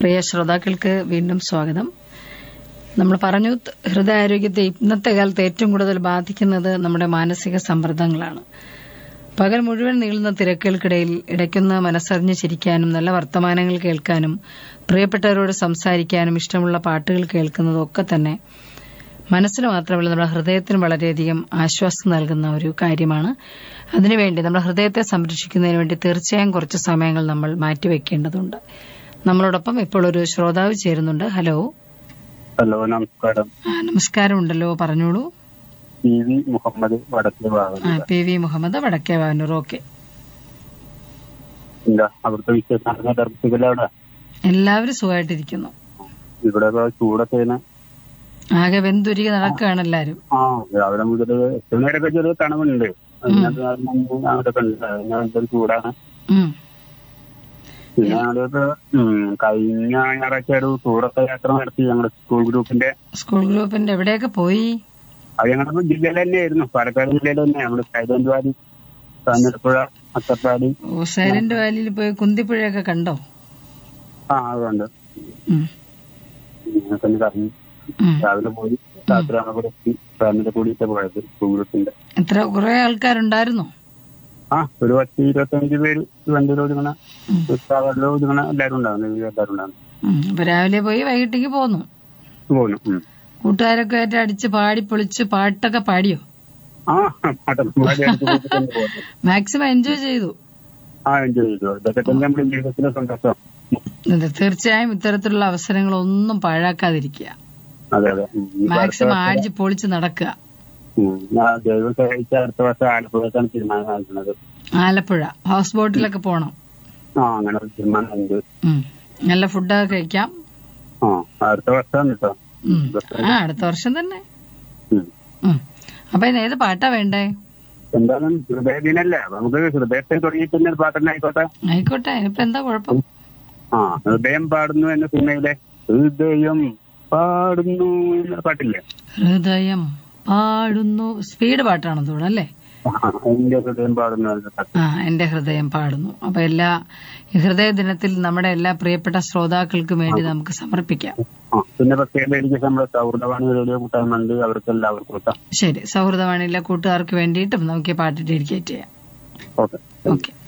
പ്രിയ ശ്രോതാക്കൾക്ക് വീണ്ടും സ്വാഗതം നമ്മൾ പറഞ്ഞു ത- ഹൃദയാരോഗ്യത്തെ ഇന്നത്തെ കാലത്ത് ഏറ്റവും കൂടുതൽ ബാധിക്കുന്നത് നമ്മുടെ മാനസിക സമ്മർദ്ദങ്ങളാണ് പകൽ മുഴുവൻ നീളുന്ന തിരക്കുകൾക്കിടയിൽ ഇടയ്ക്കൊന്ന് മനസ്സറിഞ്ഞ് ചിരിക്കാനും നല്ല വർത്തമാനങ്ങൾ കേൾക്കാനും പ്രിയപ്പെട്ടവരോട് സംസാരിക്കാനും ഇഷ്ടമുള്ള പാട്ടുകൾ കേൾക്കുന്നതും ഒക്കെ തന്നെ മനസ്സിന് മാത്രമല്ല നമ്മുടെ ഹൃദയത്തിന് വളരെയധികം ആശ്വാസം നൽകുന്ന ഒരു കാര്യമാണ് അതിനുവേണ്ടി നമ്മുടെ ഹൃദയത്തെ സംരക്ഷിക്കുന്നതിന് വേണ്ടി തീർച്ചയായും കുറച്ച് സമയങ്ങൾ നമ്മൾ മാറ്റിവെക്കേണ്ടതുണ്ട് നമ്മളോടൊപ്പം ഇപ്പോൾ ഒരു ശ്രോതാവ് ചേരുന്നുണ്ട് ഹലോ ഹലോ നമസ്കാരം ആ, നമസ്കാരം ഉണ്ടല്ലോ പറഞ്ഞോളൂ പി വി മുഹമ്മദ് വടക്കേ ആ, ഭാഗം പി വി മുഹമ്മദ് വടക്കേ വാനൂർ ഓക്കെ എന്താ അവിടുത്തെ വിശേഷം ദർശകല്ല അവിടെ എല്ലാവരും സുഖമായിട്ടിരിക്കുന്നു ഇവിടെ ഇവിടെ ഇപ്പൊ ചൂടൊക്കെ ഇങ്ങനെ ആകെ വെന്തുരുകി നടക്കുകയാണ് എല്ലാവരും ആ രാവിലെ മുതൽ എട്ട് നേരമൊക്കെ ചെറിയ തണവുണ്ട് അതിനകത്ത് കാരണം അവിടെ ഒക്കെ ഉണ്ട് അതിന് ഭയങ്കര ചൂടാണ് ഉം. പിന്നെ ഞങ്ങളിപ്പോ ഉം, കഴിഞ്ഞ ഞായറാഴ്ച ഒരു ടൂറൊക്കെ യാത്ര നടത്തി ഞങ്ങളുടെ സ്കൂൾ ഗ്രൂപ്പിന്റെ സ്കൂൾ ഗ്രൂപ്പിന്റെ എവിടെയൊക്കെ പോയി അത് ഞങ്ങളുടെ ജില്ലയിൽ തന്നെയായിരുന്നു പാലക്കാട് ജില്ലയിൽ തന്നെ ഞങ്ങള് സൈലന്റ് വാലി കാഞ്ഞിരപ്പുഴ അട്ടപ്പാടി ഓ സൈലന്റ് വാലിയിൽ പോയി കുന്തിപ്പുഴയൊക്കെ കണ്ടോ ആ അതുകൊണ്ട് ഉം. ഞങ്ങൾക്ക് ഒന്ന് കറങ്ങി ഉം. രാവിലെ പോയി രാത്രി അവിടെ എത്തി ഫാമിലി കൂടിയിട്ട് പോയത് സ്കൂൾ ഗ്രൂപ്പിന്റെ എത്ര കുറെ ആൾക്കാരുണ്ടായിരുന്നോ ആ ഒരു പത്ത് ഇരുപത്തഞ്ച് പേര് വണ്ടിയിൽ ഒതുങ്ങണ ഉത്സാഹത്തിൽ ഒതുങ്ങണ എല്ലാരും ഉണ്ടാകുന്നു എല്ലാരും ഉണ്ടാകുന്നു ഉം. അപ്പൊ രാവിലെ പോയി വൈകിട്ടേക്ക് പോന്നു പോന്നു ഉം. കൂട്ടുകാരൊക്കെ ആയിട്ട് അടിച്ച് പാടി പൊളിച്ച് പാട്ടൊക്കെ പാടിയോ ആ പാട്ടന്മാരെ അടുത്ത് പോയിട്ട് തന്നെ പോന്നു. മാക്സിമം എൻജോയ് ചെയ്തു ആ എൻജോയ് ചെയ്തു ഇതൊക്കെ തന്നെ നമ്മുടെ ജീവിതത്തിലെ സന്തോഷം അതെ, തീർച്ചയായും ഇത്തരത്തിലുള്ള അവസരങ്ങളൊന്നും പാഴാക്കാതിരിക്കുക അതെ അതെ ഉം. ഈ മാക്സിമം ആടിച്ച് പൊളിച്ച് നടക്കുക ഉം. ഞാൻ ദൈവം സഹായിച്ച അടുത്ത വർഷം ആലപ്പുഴക്കാണ് തീരുമാനം ആക്കുന്നത് ആലപ്പുഴ ഹൗസ് ബോട്ടിലൊക്കെ പോണം ആ അങ്ങനെ ഒരു തീരുമാനം ഉണ്ട് ഉം. നല്ല ഫുഡൊക്കെ കഴിക്കാം ആ അടുത്ത വർഷമാണ് കേട്ടോ ഉം. ആ അടുത്ത വർഷം തന്നെ ഉം. ഉം. അപ്പൊ ഇന്ന് ഏത് പാട്ടാ വേണ്ടേ എന്തായാലും ഹൃദയദിനല്ലേ അപ്പൊ നമുക്ക് ഹൃദയത്തെ തുടങ്ങിയിട്ട് തന്നെ ഒരു പാട്ടന്നെ ആയിക്കോട്ടെ ആയിക്കോട്ടെ ഇനിയിപ്പോ എന്താ കുഴപ്പം ആ ഹൃദയം പാടുന്നു എന്ന സിനിമയിലെ ഹൃദയം പാടുന്നു എന്ന പാട്ടില്ലേ ഹൃദയം പാടുന്നു സ്പീഡ് പാട്ടാണെന്ന് തോന്നുന്നു അല്ലേ ആ, എന്റെ ഹൃദയം പാടുന്നു എന്ന പാട്ട് ആ എന്റെ ഹൃദയം പാടുന്നു അപ്പൊ എല്ലാ ഈ ഹൃദയ ദിനത്തിൽ നമ്മുടെ എല്ലാ പ്രിയപ്പെട്ട ശ്രോതാക്കൾക്കും വേണ്ടി നമുക്ക് സമർപ്പിക്കാം ആ പിന്നെ പ്രത്യേകം എനിക്ക് നമ്മുടെ സൗഹൃദവാണി റേഡിയോ കൂട്ടാനുണ്ട് അവർക്ക് എല്ലാവർക്കും കേട്ടോ ശരി സൗഹൃദവാണിയിലെ കൂട്ടുകാർക്ക് വേണ്ടിയിട്ടും നമുക്ക് ഈ പാട്ട് ഡെഡിക്കേറ്റ് ചെയ്യാം ഓക്കെ ഓക്കെ